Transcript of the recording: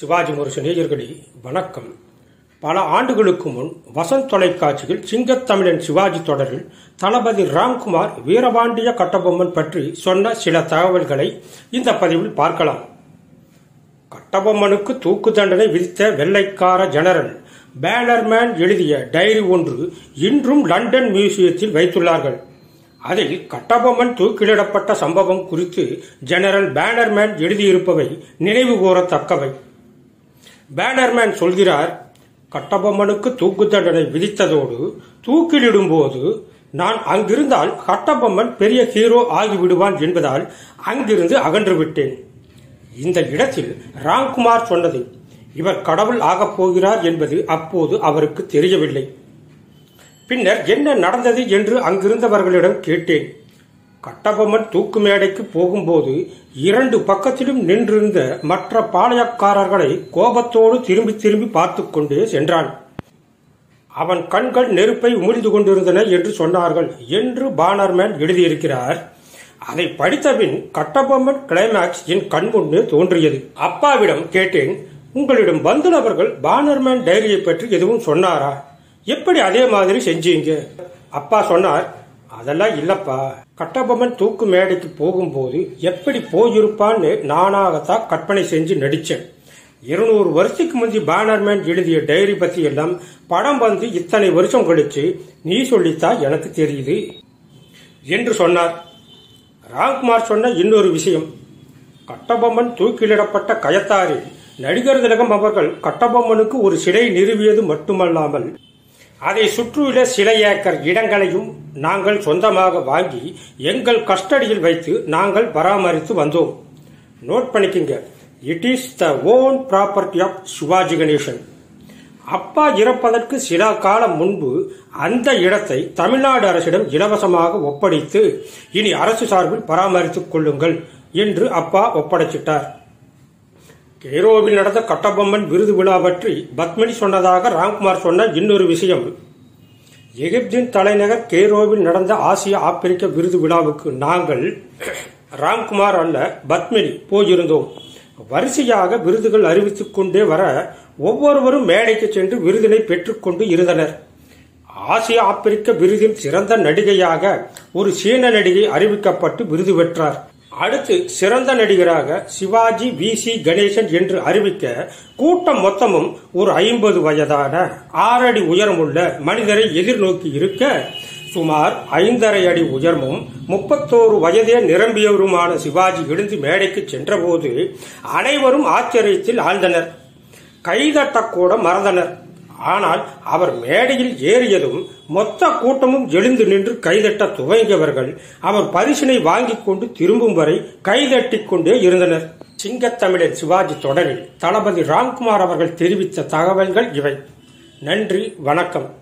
சிவாஜி முரசு நேயர்களே வணக்கம் பல ஆண்டுகளுக்கு முன் வசந்த் தொலைக்காட்சியில் சிங்கத்தமிழன் சிவாஜி தொடரில் தளபதி ராம்குமார் வீரபாண்டிய கட்டபொம்மன் பற்றி சொன்ன சில தகவல்களை இந்த பதிவில் பார்க்கலாம் கட்டபொம்மனுக்கு தூக்கு தண்டனை விதித்த வெள்ளைக்கார ஜெனரல் பேனர்மேன் எழுதிய டைரி ஒன்று இன்றும் லண்டன் மியூசியத்தில் வைத்துள்ளார்கள் அதில் கட்டபொம்மன் தூக்கிலிடப்பட்ட சம்பவம் குறித்து ஜெனரல் பேனர்மேன் எழுதியிருப்பவை நினைவு கூறத்தக்கவை பேனர்மேன் சொல்கிறார் கட்டபொம்மனுக்கு தூக்கு தண்டனை விதித்ததோடு தூக்கிலிடும்போது நான் அங்கிருந்தால் கட்டபொம்மன் பெரிய ஹீரோ ஆகிவிடுவான் என்பதால் அங்கிருந்து அகன்று விட்டேன் இந்த இடத்தில் ராம்குமார் சொன்னது இவர் கடவுள் ஆகப் போகிறார் என்பது அப்போது அவருக்கு தெரியவில்லை பின்னர் என்ன நடந்தது என்று அங்கிருந்தவர்களிடம் கேட்டேன் கட்டபொம்மன் தூக்கு மேடைக்கு போகும்போது இரண்டு பக்கத்திலும் நின்றிருந்த மற்ற பாளையக்காரர்களை கோபத்தோடு திரும்பி திரும்பி பார்த்து கொண்டே சென்றான் அவன் கண்கள் நெருப்பை உமிழ்ந்து கொண்டிருந்தன என்று சொன்னார்கள் என்று பானர்மேன் எழுதியிருக்கிறார் அதை படித்தபின் கட்டபொம்மன் கிளைமேக்ஸ் என் கண் முன்னே தோன்றியது அப்பாவிடம் கேட்டேன் உங்களிடம் வந்துள்ளவர்கள் பானர்மேன் டைரியை பற்றி எதுவும் சொன்னாரா எப்படி அதே மாதிரி செஞ்சீங்க அப்பா சொன்னார் அதெல்லாம் இல்லப்பா கட்டபொம்மன் தூக்கு மேடைக்கு போகும்போது எப்படி போயிருப்பான்னு நானாகத்தான் கற்பனை செஞ்சு நடிச்சேன் இருநூறு வருஷத்துக்கு முந்தி பானர்மேன் எழுதிய டைரி பத்தி எல்லாம் படம் வந்து இத்தனை வருஷம் கழிச்சு நீ சொல்லித்தான் எனக்கு தெரியுது என்று சொன்னார் ராம்குமார் சொன்ன இன்னொரு விஷயம் கட்டபொம்மன் தூக்கிலிடப்பட்ட கயத்தாரில் நடிகர் திலகம் அவர்கள் கட்டபொம்மனுக்கு ஒரு சிலை நிறுவியது மட்டுமல்லாமல் அதை சுற்றியுள்ள சில ஏக்கர் இடங்களையும் நாங்கள் சொந்தமாக வாங்கி எங்கள் கஸ்டடியில் வைத்து நாங்கள் பராமரித்து வந்தோம் நோட் பண்ணிக்கங்க it is the own property of Sivaji Ganesan அப்பா இறப்பதற்கு சில காலம் முன்பு அந்த இடத்தை தமிழ்நாடு அரசிடம் இலவசமாக ஒப்படைத்து இனி அரசு சார்பில் பராமரித்துக் கொள்ளுங்கள் என்று அப்பா ஒப்படைச்சிட்டார் கெய்ரோவில் நடந்த கட்டபொம்மன் விருது விழா பற்றி பத்மினி சொன்னதாக ராம்குமார் சொன்ன இன்னொரு விஷயம் எகிப்தின் தலைநகர் கெய்ரோவில் நடந்த ஆசிய ஆப்பிரிக்க விருது விழாவுக்கு நாங்கள் ராம்குமார் அல்ல பத்மினி போயிருந்தோம் வரிசையாக விருதுகள் அறிவித்துக் கொண்டே வர ஒவ்வொருவரும் மேடைக்கு சென்று விருதினை பெற்றுக்கொண்டு இருந்தனர் ஆசிய ஆப்பிரிக்க விருதின் சிறந்த நடிகையாக ஒரு சீன நடிகை அறிவிக்கப்பட்டு விருது பெற்றார் அடுத்து சிறந்த நடிகராக சிவாஜி வி சி கணேசன் என்று அறிவிக்க கூட்டம் மொத்தமும் ஒரு ஐம்பது வயதான ஆறடி உயரமுள்ள மனிதரை எதிர்நோக்கி இருக்க சுமார் ஐந்தரை அடி உயர்மும் முப்பத்தோரு வயதே நிரம்பியவருமான சிவாஜி எழுந்து மேடைக்கு சென்றபோது அனைவரும் ஆச்சரியத்தில் ஆழ்ந்தனர் கைதட்டக்கூட மறந்தனர் ஆனால் அவர் மேடையில் ஏறியதும் மொத்த கூட்டமும் எழுந்து நின்று கைதட்ட துவங்கியவர்கள் அவர் பரிசினை வாங்கிக் கொண்டு திரும்பும் வரை கைதட்டிக் கொண்டே இருந்தனர் சிங்கத்தமிழர் சிவாஜி தொடரில் தளபதி ராம்குமார் அவர்கள் தெரிவித்த தகவல்கள் இவை நன்றி வணக்கம்